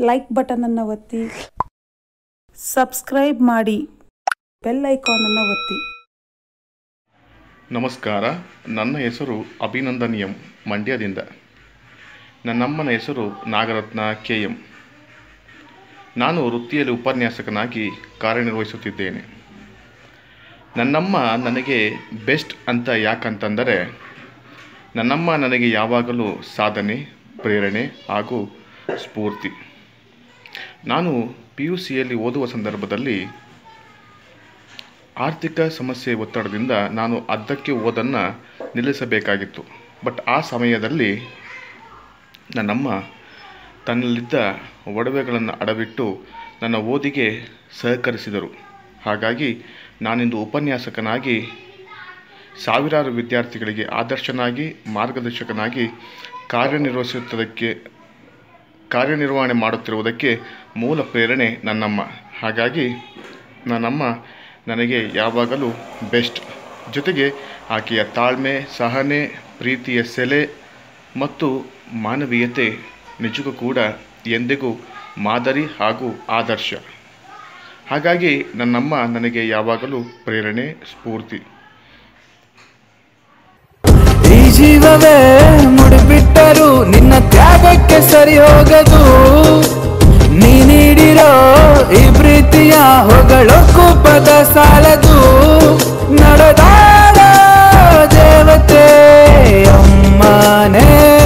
like ಬಟನನ್ನು ಒತ್ತಿ subscribe ಮಾಡಿ bell ಐಕಾನನ್ನು ಒತ್ತಿ ನಮಸ್ಕಾರ ನನ್ನ ಹೆಸರು ಅಭಿನಂದನಿಯಂ ಮಂಡ್ಯದಿಂದ ನನ್ನಮ್ಮನ ಹೆಸರು ನಾಗರತ್ನ ಕೆ ಎಂ ನಾನು ವೃತ್ತಿಯಲ್ಲಿ ಉಪನ್ಯಾಸಕನಾಗಿ ಕಾರ್ಯನಿರ್ವಹಿಸುತ್ತಿದ್ದೇನೆ ನನ್ನಮ್ಮ ನನಗೆ ಬೆಸ್ಟ್ ಅಂತ ಯಾಕಂತಂದರೆ ನನ್ನಮ್ಮ ನನಗೆ ಯಾವಾಗಲೂ ಸಾಧನೆ ಪ್ರೇರಣೆ ಹಾಗೂ ಸ್ಫೂರ್ತಿ ನಾನು ಪಿ ಯು ಸಿಯಲ್ಲಿ ಓದುವ ಸಂದರ್ಭದಲ್ಲಿ ಆರ್ಥಿಕ ಸಮಸ್ಯೆ ಒತ್ತಡದಿಂದ ನಾನು ಅರ್ಧಕ್ಕೆ ಓದನ್ನು ನಿಲ್ಲಿಸಬೇಕಾಗಿತ್ತು ಬಟ್ ಆ ಸಮಯದಲ್ಲಿ ನನ್ನಮ್ಮ ತನ್ನಲ್ಲಿದ್ದ ಒಡವೆಗಳನ್ನು ಅಡವಿಟ್ಟು ನನ್ನ ಓದಿಗೆ ಸಹಕರಿಸಿದರು ಹಾಗಾಗಿ ನಾನಿಂದು ಉಪನ್ಯಾಸಕನಾಗಿ ಸಾವಿರಾರು ವಿದ್ಯಾರ್ಥಿಗಳಿಗೆ ಆದರ್ಶನಾಗಿ ಮಾರ್ಗದರ್ಶಕನಾಗಿ ಕಾರ್ಯನಿರ್ವಹಿಸುವುದಕ್ಕೆ ಕಾರ್ಯನಿರ್ವಹಣೆ ಮಾಡುತ್ತಿರುವುದಕ್ಕೆ ಮೂಲ ಪ್ರೇರಣೆ ನನ್ನಮ್ಮ ಹಾಗಾಗಿ ನನ್ನಮ್ಮ ನನಗೆ ಯಾವಾಗಲೂ ಬೆಸ್ಟ್ ಜೊತೆಗೆ ಆಕೆಯ ತಾಳ್ಮೆ ಸಹನೆ ಪ್ರೀತಿಯ ಸೆಲೆ ಮತ್ತು ಮಾನವೀಯತೆ ನಿಜಕ್ಕೂ ಕೂಡ ಎಂದಿಗೂ ಮಾದರಿ ಹಾಗೂ ಆದರ್ಶ ಹಾಗಾಗಿ ನನ್ನಮ್ಮ ನನಗೆ ಯಾವಾಗಲೂ ಪ್ರೇರಣೆ ಸ್ಫೂರ್ತಿ ಈ ಜೀವವೇ ಮುಡಿಬಿಟ್ಟರು ನಿನ್ನ ತ್ಯಾಗಕ್ಕೆ ಸರಿ ಹೋಗದು ನೀ ನೀಡಿರೋ ಈ ಪ್ರೀತಿಯ ಹೊಗಳಕ್ಕೂ ಪದ ಸಾಲದು ನಡೆದಾಡ ದೇವತೆ ಅಮ್ಮನೇ